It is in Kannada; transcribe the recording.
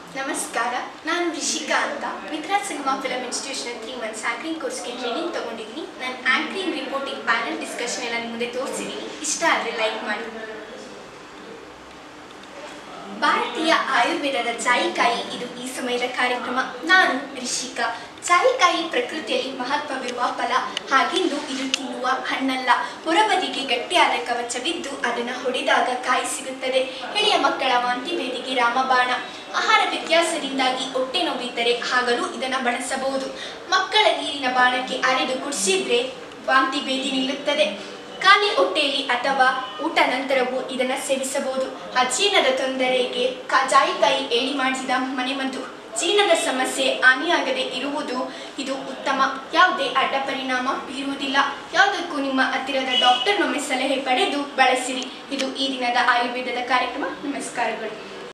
ನಮಸ್ಕಾರ ನಾನು ರಿಷಿಕಾ ಅಂತ Mitra cinema film institution three months anchoring ಕೋರ್ಸ್ಗೆ ಟ್ರೈನಿಂಗ್ ತೊಗೊಂಡಿದ್ದೀನಿ ನಾನು ಆ್ಯಂಕ್ರಿಂಗ್ ರಿಪೋರ್ಟಿಂಗ್ ಪ್ಯಾನಲ್ ಡಿಸ್ಕಷನ್ ಎಲ್ಲ ನಿಮ್ಮ ಮುಂದೆ ತೋರಿಸಿದ್ದೀನಿ ಇಷ್ಟ ಆದರೆ ಲೈಕ್ ಮಾಡಿ ಭಾರತೀಯ ಆಯುರ್ವೇದದ ಜಾಯಿಕಾಯಿ ಇದು ಈ ಸಮಯದ ಕಾರ್ಯಕ್ರಮ ನಾನು ರಿಷಿಕಾ ಜಾಯಿಕಾಯಿ ಪ್ರಕೃತಿಯಲ್ಲಿ ಮಹತ್ವವಿರುವ ಫಲ ಹಾಗೆಂದು ಇದು ತಿನ್ನುವ ಹಣ್ಣಲ್ಲ ಹೊರಬದಿಗೆ ಗಟ್ಟಿಯಾದ ಕವಚವಿದ್ದು ಅದನ್ನು ಹೊಡೆದಾಗ ಕಾಯಿ ಸಿಗುತ್ತದೆ ಎಳೆಯ ಮಕ್ಕಳ ವಾಂತಿ ಭೇದಿಗೆ ರಾಮಬಾಣ ಆಹಾರ ವ್ಯತ್ಯಾಸದಿಂದಾಗಿ ಹೊಟ್ಟೆ ನೋವಿದ್ದರೆ ಆಗಲೂ ಇದನ್ನು ಬಳಸಬಹುದು ಮಕ್ಕಳ ನೀರಿನ ಬಾಣಕ್ಕೆ ಅರೆದು ಕುಡಿಸಿದ್ರೆ ವಾಂತಿ ಭೇದಿ ನಿಲ್ಲುತ್ತದೆ ಖಾಲಿ ಹೊಟ್ಟೆಯಲ್ಲಿ ಅಥವಾ ಊಟ ನಂತರವೂ ಇದನ್ನು ಸೇವಿಸಬಹುದು ಅಜೀರ್ಣದ ತೊಂದರೆಗೆ ಕ- ಜಾಯಿಕಾಯಿ ಏಳಿ ಮಾಡಿಸಿದ ಮನೆಮದ್ದು ಜೀರ್ಣದ ಸಮಸ್ಯೆ ಹಾನಿಯಾಗದೆ ಇರುವುದು ಇದು ಉತ್ತಮ ಯಾವುದೇ ಅಡ್ಡ ಪರಿಣಾಮ ಬೀರುವುದಿಲ್ಲ ಯಾವುದಕ್ಕೂ ನಿಮ್ಮ ಹತ್ತಿರದ ಡಾಕ್ಟರ್ನೊಮ್ಮೆ ಸಲಹೆ ಪಡೆದು ಬಳಸಿರಿ ಇದು ಈ ದಿನದ ಆಯುರ್ವೇದದ ಕಾರ್ಯಕ್ರಮ ನಮಸ್ಕಾರಗಳು